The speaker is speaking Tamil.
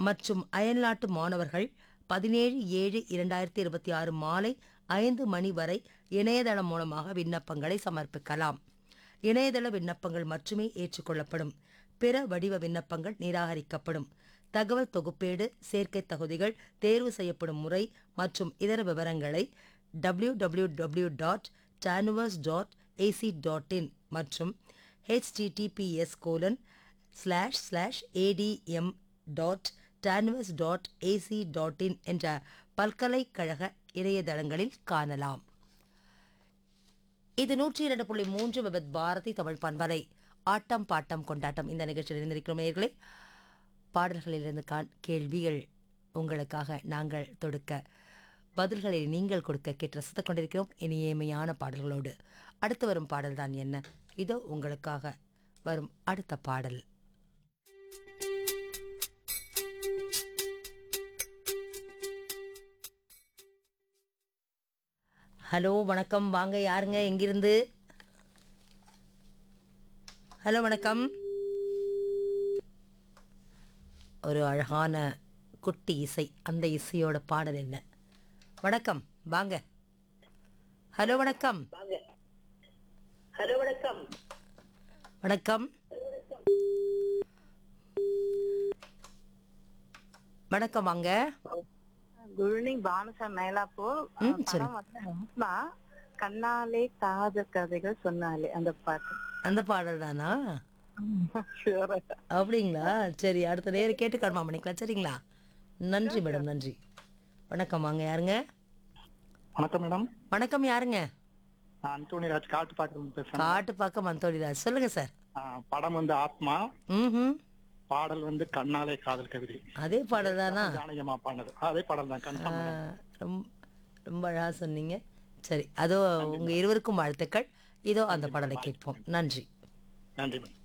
மற்றும் அயல்நாட்டு மாணவர்கள் பதினேழு ஏழு இரண்டாயிரத்தி இருபத்தி ஆறு மாலை ஐந்து மணி வரை இணையதளம் மூலமாக விண்ணப்பங்களை சமர்ப்பிக்கலாம் இணையதள விண்ணப்பங்கள் மட்டுமே ஏற்றுக்கொள்ளப்படும் பிற வடிவ விண்ணப்பங்கள் நிராகரிக்கப்படும் தகவல் தொகுப்பேடு சேர்க்கை தகுதிகள் தேர்வு செய்யப்படும் முறை மற்றும் இதர விவரங்களை W W W dot tanuvas dot AC dot in மற்றும் HTTPS colon slash slash adm dot tanuvas dot AC dot in என்ற பல்கலைக்கழக இணையதளங்களில் காணலாம் இது நூற்றி இரண்டு புள்ளி மூன்று விபத் பாரதி தமிழ் பண்பலை ஆட்டம் பாட்டம் கொண்டாட்டம் இந்த நிகழ்ச்சியில் இருந்திருக்கிறோம் நேயர்களே பாடல்களிலிருந்து காண் கேள்விகள் உங்களுக்காக நாங்கள் தொடுக்க பதில்களை நீங்கள் கொடுக்க கேட்டு ரசித்துக் கொண்டிருக்கிறோம் இனியமையான பாடல்களோடு அடுத்து வரும் பாடல் தான் என்ன இதோ உங்களுக்காக வரும் அடுத்த பாடல் ஹலோ வணக்கம் வாங்க யாருங்க எங்கிருந்து ஹலோ வணக்கம் ஒரு அழகான குட்டி இசை அந்த இசையோட பாடல் என்ன வணக்கம் வாங்க ஹலோ வணக்கம் ஹலோ வணக்கம் வணக்கம் வணக்கம் வாங்க குட் ஈவினிங் பானுசா மேலாப்பூர் ம், சரி. படம் வந்து ஆத்மா கண்ணாலே காதல் கதைகள் சொன்னாலே அந்த பாட்டு அந்த பாடல் தானா Sure. அப்படிங்களா சரி அடுத்த நேரம் கேட்டு கன்ஃபார்ம் பண்ணிக்கலாம் சரிங்களா நன்றி மேடம் நன்றி வணக்கம் வாங்க யாருங்க வணக்கம் மேடம் வணக்கம் யாருங்க நான் அந்தோனிராஜ் காட்டு பாட்டு பேசுறேன் காட்டு பக்கம் மந்தோடிராஜ் சொல்லுங்க சார் ஆ, படம் வந்து ஆத்மா ம் பாடல் வந்து கண்ணாலே காதல் கவிதை அதே பாடல் தானா ஜானகியம்மா பாடினது அதே பாடல் தான் கன்ஃபார்ம் ரொம்ப ரொம்ப அழகா சொன்னீங்க சரி அதோ உங்க இருவருக்கும் வாழ்த்துக்கள் இதோ அந்த பாடலை கேட்போம் நன்றி நன்றி மேடம்